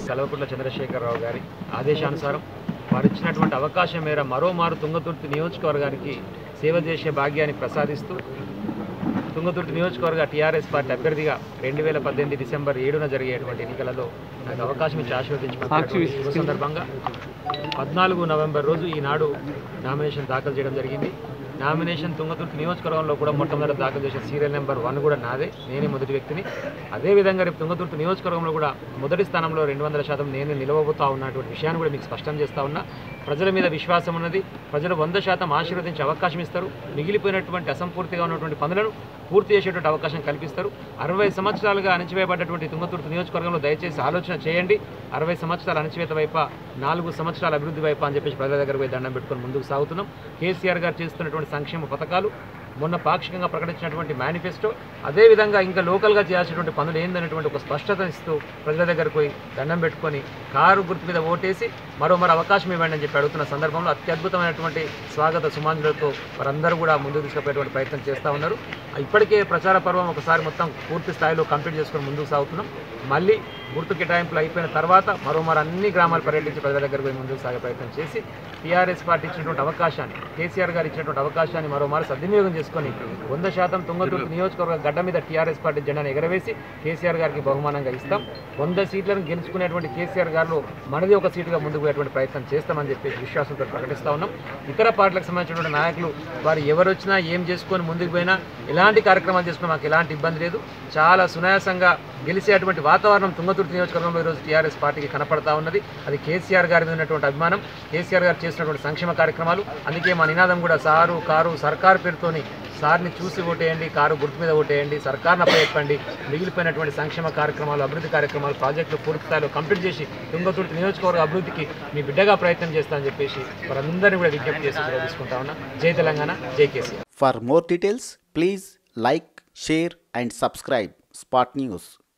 కల్వకుంట్ల చంద్రశేఖరరావు గారి ఆదేశానుసారం వారు ఇచ్చినటువంటి అవకాశం మేర మరోమారు తుంగతుర్తి నియోజకవర్గానికి సేవ చేసే భాగ్యాన్ని ప్రసాదిస్తూ తుంగతుర్తి నియోజకవర్గ టీఆర్ఎస్ పార్టీ అభ్యర్థిగా రెండు వేల పద్దెనిమిది డిసెంబర్ ఏడున జరిగేటువంటి ఎన్నికలలో నాకు అవకాశం ఇచ్చి ఆశీర్వదించుకున్నటువంటి శుభ సందర్భంగా పద్నాలుగు నవంబర్ రోజు ఈనాడు నామినేషన్ దాఖలు చేయడం జరిగింది నామినేషన్ తుంగతుర్తి నియోజకవర్గంలో కూడా మొట్టమొదటి దాఖలు చేసిన సీరియల్ నెంబర్ వన్ కూడా నాదే నేనే మొదటి వ్యక్తిని అదేవిధంగా రేపు తుంగతుర్తి నియోజకవర్గంలో కూడా మొదటి స్థానంలో రెండు వందల శాతం నేను నిలవబోతా ఉన్నటువంటి విషయాన్ని కూడా మీకు స్పష్టం చేస్తా ఉన్నా ప్రజల మీద విశ్వాసం ఉన్నది ప్రజలు వంద శాతం ఆశీర్వదించే అవకాశం ఇస్తారు మిగిలిపోయినటువంటి అసంపూర్తిగా ఉన్నటువంటి పనులను పూర్తి చేసేటువంటి అవకాశం కల్పిస్తారు అరవై సంవత్సరాలుగా అణచివేయబడ్డటువంటి తుంగతుర్తి నియోజకవర్గంలో దయచేసి ఆలోచన చేయండి అరవై సంవత్సరాల అణచివేత వైప నాలుగు సంవత్సరాల అభివృద్ధి వైపు అని చెప్పేసి ప్రజల దగ్గర పోయి దండం పెట్టుకొని ముందుకు సాగుతున్నాం కేసీఆర్ గారు చేస్తున్నటువంటి సంక్షేమ పథకాలు మొన్న పాక్షికంగా ప్రకటించినటువంటి మేనిఫెస్టో అదేవిధంగా ఇంకా లోకల్గా చేయాల్సినటువంటి పనులు ఏందనేటువంటి ఒక స్పష్టత ఇస్తూ ప్రజల దగ్గరకు పోయి దండం పెట్టుకొని కారు గుర్తు మీద ఓటేసి మరో మరో అవకాశం ఇవ్వండి అని చెప్పి అడుగుతున్న సందర్భంలో అత్యద్భుతమైనటువంటి స్వాగత సుమాంజులతో వారందరూ కూడా ముందుకు తీసుకుపోయేటువంటి ప్రయత్నం చేస్తూ ఉన్నారు ఇప్పటికే ప్రచార పర్వం ఒకసారి మొత్తం పూర్తి స్థాయిలో కంప్లీట్ చేసుకొని ముందుకు సాగుతున్నాం మళ్ళీ గుర్తు కేటాయింపులు అయిపోయిన తర్వాత మరో మరో అన్ని గ్రామాలు పర్యటించి ప్రజల దగ్గర పోయి ముందుకు సాగే ప్రయత్నం చేసి టీఆర్ఎస్ పార్టీ ఇచ్చినటువంటి అవకాశాన్ని కేసీఆర్ గారు ఇచ్చినటువంటి అవకాశాన్ని మరోమారు సద్వినియోగం చేసుకొని వంద శాతం తుంగతుర్తి నియోజకవర్గ గడ్డ మీద టీఆర్ఎస్ పార్టీ జెండాను ఎగరవేసి కేసీఆర్ గారికి బహుమానంగా ఇస్తాం వంద సీట్లను గెలుచుకునేటువంటి కేసీఆర్ గారు మనది ఒక సీటుగా ముందుకు పోయేటువంటి ప్రయత్నం చేస్తామని చెప్పేసి విశ్వాసంతో ప్రకటిస్తా ఉన్నాం ఇతర పార్టీలకు సంబంధించినటువంటి నాయకులు వారు ఎవరు వచ్చినా ఏం చేసుకొని ముందుకు పోయినా ఎలాంటి కార్యక్రమాలు చేసుకున్నా మాకు ఎలాంటి ఇబ్బంది లేదు చాలా సునాయాసంగా గెలిచేటువంటి వాతావరణం తుంగతుర్తి నియోజకవర్గంలో ఈరోజు టీఆర్ఎస్ పార్టీకి కనపడతా ఉన్నది అది కేసీఆర్ గారి మీద ఉన్నటువంటి అభిమానం కేసీఆర్ గారు చేసినటువంటి సంక్షేమ కార్యక్రమాలు అందుకే మా నినాదం కూడా సారు కారు సర్కార్ పేరుతోని సార్ని చూసి ఓటేయండి కారు గుర్తు మీద ఓటేయండి సర్కార్ని అప్పచెప్పండి మిగిలిపోయినటువంటి సంక్షేమ కార్యక్రమాలు అభివృద్ధి కార్యక్రమాలు ప్రాజెక్టులు పూర్తి స్థాయిలో కంప్లీట్ చేసి తుంగతుర్తి నియోజకవర్గ అభివృద్ధికి మీ బిడ్డగా ప్రయత్నం చేస్తానని చెప్పేసి వారందరినీ కూడా విజ్ఞప్తి చేసి సెలవు తీసుకుంటా ఉన్నా జై తెలంగాణ జై KCR For more details, please like, share, and subscribe Spot News.